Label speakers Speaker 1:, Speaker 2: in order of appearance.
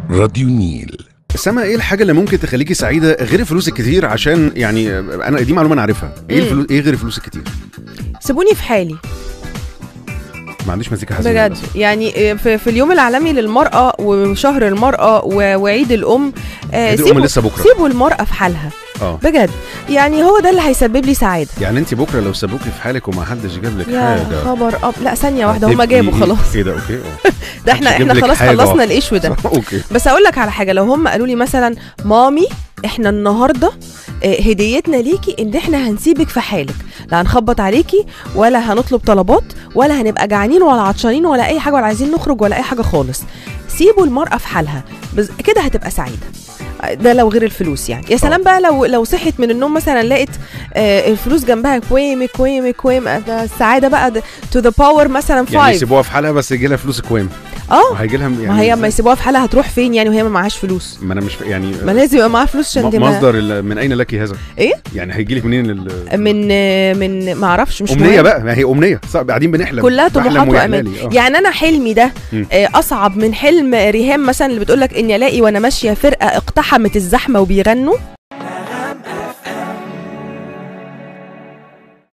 Speaker 1: راديو نيل
Speaker 2: سما ايه الحاجه اللي ممكن تخليكي سعيده غير الفلوس الكتير عشان يعني انا دي معلومه انا عارفها ايه
Speaker 3: مم.
Speaker 2: الفلوس ايه غير الفلوس الكتير
Speaker 3: سيبوني في حالي
Speaker 2: ما عنديش مزيكا حزينه
Speaker 3: بجد
Speaker 2: بس.
Speaker 3: يعني في, في اليوم العالمي للمرأة وشهر المرأة و- وعيد الأم آه،
Speaker 2: عيد الأم
Speaker 3: سيبوا
Speaker 2: لسه بكرة.
Speaker 3: سيبوا المرأة في حالها
Speaker 2: اه
Speaker 3: بجد يعني هو ده اللي هيسبب لي سعادة
Speaker 2: يعني انت بكره لو سابوكي في حالك وما حدش جاب لك
Speaker 3: يا
Speaker 2: حاجه
Speaker 3: خبر أب لا ثانية واحدة هما
Speaker 2: هتبقي
Speaker 3: جابوا
Speaker 2: إيه؟
Speaker 3: خلاص
Speaker 2: ايه ده اوكي اه
Speaker 3: ده احنا
Speaker 2: هتجيب
Speaker 3: احنا
Speaker 2: لك
Speaker 3: خلاص
Speaker 2: حاجة
Speaker 3: خلصنا
Speaker 2: واحدة.
Speaker 3: الايشو ده
Speaker 2: صح، اوكي
Speaker 3: بس اقول لك على حاجه لو هم قالوا لي مثلا مامي احنا النهارده آه، هديتنا ليكي ان احنا هنسيبك في حالك لا هنخبط عليكي ولا هنطلب طلبات ولا هنبقى جعانين ولا عطشانين ولا اي حاجه ولا عايزين نخرج ولا اي حاجه خالص سيبوا المراه في حالها بز... كده هتبقى سعيده ده لو غير الفلوس يعني يا سلام بقى لو لو صحت من النوم مثلا لقيت آه الفلوس جنبها كويم كويم كويم آه، ده السعاده بقى تو ذا باور مثلا
Speaker 2: يعني
Speaker 3: 5
Speaker 2: يسيبوها في حالها بس يجي لها فلوس كوام
Speaker 3: اه
Speaker 2: وهيجي لها يعني
Speaker 3: ما هي
Speaker 2: إزاي؟
Speaker 3: ما يسيبوها في حالها هتروح فين يعني وهي ما معهاش فلوس
Speaker 2: ما انا مش ف- يعني
Speaker 3: ما لازم يبقى معاها فلوس عشان
Speaker 2: م-
Speaker 3: تبقى
Speaker 2: مصدر ال- من اين لك هذا
Speaker 3: إيه؟
Speaker 2: يعني هيجي لك منين ال-
Speaker 3: من من ما اعرفش مش
Speaker 2: امنيه
Speaker 3: مهم.
Speaker 2: بقى ما هي امنيه صح قاعدين بنحلم
Speaker 3: كلها
Speaker 2: بحلم
Speaker 3: طموحات
Speaker 2: ويحلى
Speaker 3: وامال
Speaker 2: لي، آه.
Speaker 3: يعني انا حلمي ده
Speaker 2: مم.
Speaker 3: آه، اصعب من حلم ريهام مثلا اللي بتقول لك اني الاقي وانا ماشيه فرقه اقتحمت الزحمه وبيغنوا